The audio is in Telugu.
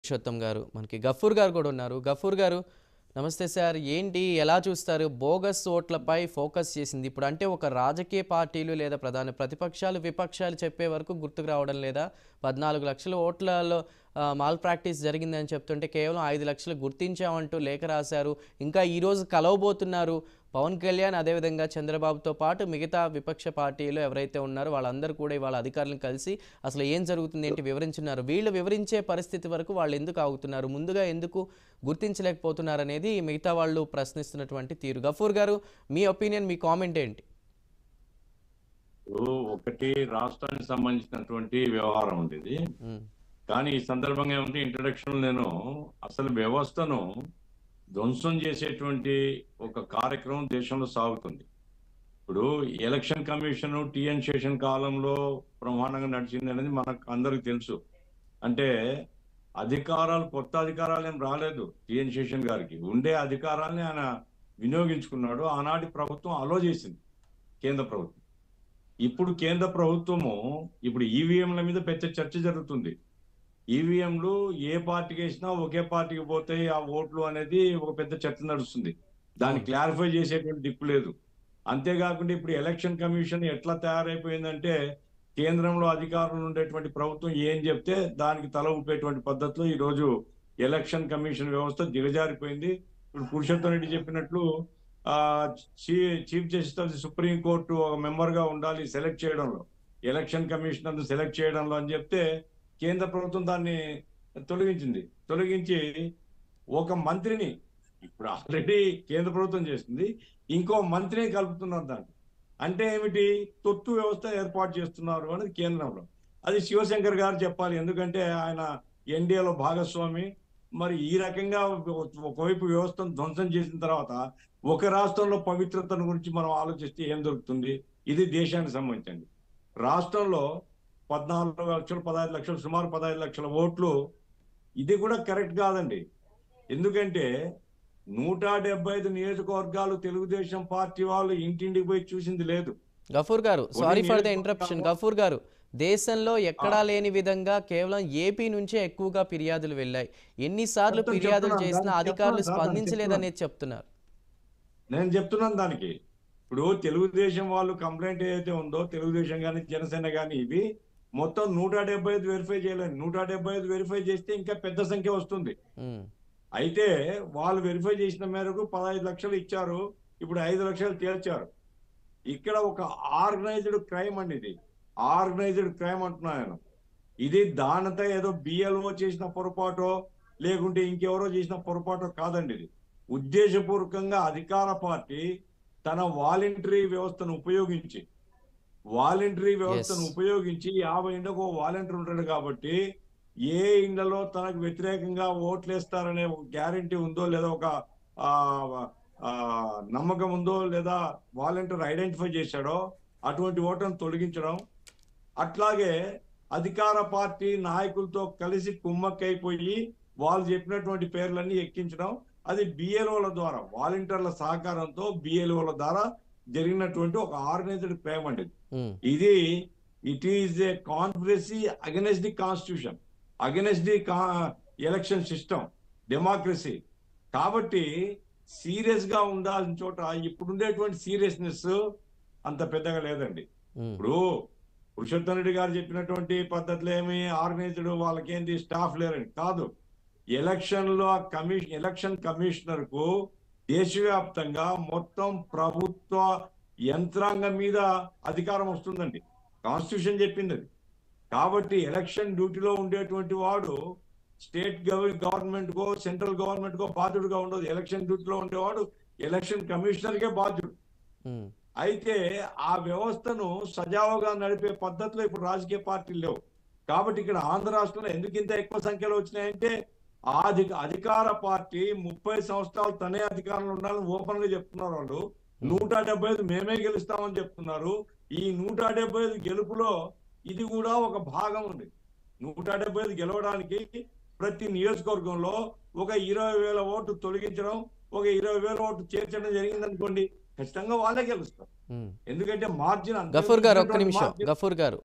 పురుషోత్తం గారు మనకి గఫూర్ గారు కూడా ఉన్నారు గఫూర్ గారు నమస్తే సార్ ఏంటి ఎలా చూస్తారు బోగస్ ఓట్లపై ఫోకస్ చేసింది ఇప్పుడు అంటే ఒక రాజకీయ పార్టీలు లేదా ప్రధాన ప్రతిపక్షాలు విపక్షాలు చెప్పే వరకు గుర్తుకు రావడం లేదా పద్నాలుగు లక్షల ఓట్లలో మాల్ ప్రాక్టీస్ జరిగిందని చెప్తుంటే కేవలం ఐదు లక్షలు గుర్తించామంటూ లేఖ రాశారు ఇంకా ఈరోజు కలవబోతున్నారు పవన్ కళ్యాణ్ అదేవిధంగా చంద్రబాబుతో పాటు మిగతా విపక్ష పార్టీలు ఎవరైతే ఉన్నారో వాళ్ళందరూ కూడా ఇవాళ అధికారులను కలిసి అసలు ఏం జరుగుతుంది ఏంటి వివరించున్నారు వీళ్ళు వివరించే పరిస్థితి వరకు వాళ్ళు ఎందుకు ఆగుతున్నారు ముందుగా ఎందుకు గుర్తించలేకపోతున్నారు అనేది మిగతా వాళ్ళు ప్రశ్నిస్తున్నటువంటి తీరు గఫూర్ గారు మీ ఒపీనియన్ మీ కామెంట్ ఏంటి ఇప్పుడు ఒకటి రాష్ట్రానికి సంబంధించినటువంటి వ్యవహారం ఉంది ఇది ఉమ్, కానీ ఈ సందర్భంగా ఏమంటే ఇంట్రడక్షన్ నేను అసలు వ్యవస్థను ధ్వంసం చేసేటువంటి ఒక కార్యక్రమం దేశంలో సాగుతుంది ఇప్పుడు ఎలక్షన్ కమిషన్ టిఎన్ శేషన్ కాలంలో బ్రహ్మాండంగా నడిచింది అనేది మనకు అందరికి తెలుసు అంటే అధికారాలు కొత్త అధికారాలు ఏం రాలేదు టిఎన్ శేషన్ గారికి ఉండే అధికారాన్ని ఆయన వినియోగించుకున్నాడు ఆనాటి ప్రభుత్వం అలో చేసింది కేంద్ర ప్రభుత్వం ఇప్పుడు కేంద్ర ప్రభుత్వము ఇప్పుడు ఈవీఎంల మీద పెద్ద చర్చ జరుగుతుంది ఈవీఎంలు ఏ పార్టీకి వేసినా ఒకే పార్టీకి పోతాయి ఆ ఓట్లు అనేది ఒక పెద్ద చర్చ నడుస్తుంది దాన్ని అవును. క్లారిఫై చేసేటువంటి దిక్కు లేదు అంతేకాకుండా ఇప్పుడు ఎలక్షన్ కమిషన్ ఎట్లా తయారైపోయిందంటే కేంద్రంలో అధికారంలో ఉండేటువంటి ప్రభుత్వం ఏం చెప్తే దానికి తల ఊపేటువంటి పద్ధతిలో ఈ రోజు ఎలక్షన్ కమిషన్ వ్యవస్థ దిగజారిపోయింది ఇప్పుడు పురుషోత్తం రెడ్డి చెప్పినట్లు ఆ చీ- chief justice of the supreme court ఒక మెంబర్ గా ఉండాలి సెలెక్ట్ చేయడంలో ఎలక్షన్ కమిషనర్ సెలెక్ట్ చేయడంలో అని చెప్తే కేంద్ర ప్రభుత్వం దాన్ని తొలగించింది తొలగించి ఒక మంత్రిని ఇప్పుడు ఆల్రెడీ కేంద్ర ప్రభుత్వం చేస్తుంది ఇంకో మంత్రిని కలుపుతున్నారు దాంట్లో అంటే ఏమిటి తొత్తు వ్యవస్థ ఏర్పాటు చేస్తున్నారు అనేది కేంద్రంలో అది శివశంకర్ గారు చెప్పాలి ఎందుకంటే ఆయన ఎన్డీఏలో భాగస్వామి మరి ఈ రకంగా ఒకవైపు వ్యవస్థను ధ్వంసం చేసిన తర్వాత ఒక రాష్ట్రంలో పవిత్రతను గురించి మనం ఆలోచిస్తే ఏం దొరుకుతుంది ఇది దేశానికి సంబంధించింది రాష్ట్రంలో పద్నాలుగు లక్షలు పదహైదు లక్షలు సుమారు పదహైదు లక్షల ఓట్లు ఇది కూడా కరెక్ట్ కాదండి ఎందుకంటే నూట డెబ్బై ఐదు నియోజకవర్గాలు తెలుగుదేశం పార్టీ వాళ్ళు ఇంటింటికి పోయి చూసింది లేదు గఫూర్ గారు కొన్ని సారీ ఫర్ ద నియోజకవర్గాల్లో- ఇంటరప్షన్ గఫూర్ గారు దేశంలో ఎక్కడా లేని విధంగా కేవలం ఏపీ నుంచే ఎక్కువగా ఫిర్యాదులు వెళ్ళాయి ఎన్నిసార్లు చెప్తాను, ఫిర్యాదులు చెప్తున్నాను, చేసినా దానికి అధికారులు చెప్తున్నాను, దానికి స్పందించలేదనేది చెప్తున్నారు నేను చెప్తున్నాను దానికి ఇప్పుడు తెలుగుదేశం వాళ్ళు కంప్లైంట్ ఏదైతే ఉందో తెలుగుదేశం కానీ జనసేన కానీ ఇవి మొత్తం నూట డెబ్బై ఐదు వెరిఫై చేయలేదు నూట డెబ్బై ఐదు వెరిఫై చేస్తే ఇంకా పెద్ద సంఖ్య వస్తుంది ఉమ్, అయితే వాళ్ళు వెరిఫై చేసిన మేరకు పదహైదు లక్షలు ఇచ్చారు ఇప్పుడు ఐదు లక్షలు తేల్చారు ఇక్కడ ఒక ఆర్గనైజ్డ్ క్రైమ్ అండి ఇది ఆర్గనైజ్డ్ క్రైమ్ అంటున్నా నేను ఇది దానితో ఏదో బిఎల్ఓ చేసిన పొరపాటో లేకుంటే ఇంకెవరో చేసిన పొరపాటో కాదండి ఇది ఉద్దేశపూర్వకంగా అధికార పార్టీ తన వాలంటరీ వ్యవస్థను ఉపయోగించి వాలంటరీ వ్యవస్థను Yes. ఉపయోగించి యాభై ఇండ్లకు వాలంటీర్ ఉంటాడు కాబట్టి ఏ ఇండ్లలో తనకు వ్యతిరేకంగా ఓట్లేస్తారనే గ్యారంటీ ఉందో లేదా ఒక ఆ, ఆ, నమ్మకం ఉందో లేదా వాలంటీర్ ఐడెంటిఫై చేశాడో అటువంటి ఓటర్ను తొలగించడం అట్లాగే అధికార పార్టీ నాయకులతో కలిసి కుమ్మక్కైపోయి వాళ్ళు చెప్పినటువంటి పేర్లన్నీ ఎక్కించడం అది బిఎల్ఓల ద్వారా వాలంటీర్ల సహకారంతో బిఎల్ఓల ద్వారా జరిగినటువంటి ఒక ఆర్గనైజ్డ్ క్రైమ్ అండి ఇది. ఉమ్, ఇది it is a conspiracy against the constitution against the election system democracy కాబట్టి సీరియస్ గా ఉండాల్సిన చోట ఇప్పుడు ఉండేటువంటి సీరియస్నెస్ అంత పెద్దగా లేదండి ఉమ్, ఇప్పుడు పురుషోత్తం రెడ్డి గారు చెప్పినటువంటి పద్ధతులు ఏమి ఆర్గనైజ్డ్ వాళ్ళకేంది స్టాఫ్ లేరని కాదు ఎలక్షన్ లో కమిషన్ ఎలక్షన్ కమిషనర్ కు దేశవ్యాప్తంగా మొత్తం ప్రభుత్వ యంత్రాంగం మీద అధికారం వస్తుందండి కాన్స్టిట్యూషన్ చెప్పింది అది కాబట్టి ఎలక్షన్ డ్యూటీలో ఉండేటువంటి వాడు స్టేట్ గవర్నమెంట్ కో సెంట్రల్ గవర్నమెంట్ కో బాధ్యుడుగా ఉండదు ఎలక్షన్ డ్యూటీలో ఉండేవాడు ఎలక్షన్ కమిషనర్ కే బాధ్యుడు ఉమ్, అయితే ఆ వ్యవస్థను సజావుగా నడిపే పద్ధతిలో ఇప్పుడు రాజకీయ పార్టీలు లేవు కాబట్టి ఇక్కడ ఆంధ్ర రాష్ట్రంలో ఎందుకు ఇంత ఎక్కువ సంఖ్యలో వచ్చినాయంటే ఆ అధిక అధికార పార్టీ ముప్పై సంవత్సరాలు తనే అధికారంలో ఉండాలని ఓపెన్ గా చెప్తున్నారు వాళ్ళు నూట డెబ్బై ఐదు మేమే గెలుస్తామని చెప్తున్నారు ఈ నూట డెబ్బై ఐదు గెలుపులో ఇది కూడా ఒక భాగం ఉంది నూట డెబ్బై ఐదు గెలవడానికి ప్రతి నియోజకవర్గంలో ఒక ఇరవై వేల ఓటు తొలగించడం ఒక ఇరవై వేల ఓటు చేర్చడం జరిగింది అనుకోండి ఖచ్చితంగా వాళ్ళే గెలుస్తారు ఉమ్. ఎందుకంటే మార్జిన్ గఫూర్ గారు ఒక్క నిమిషం గఫూర్ గారు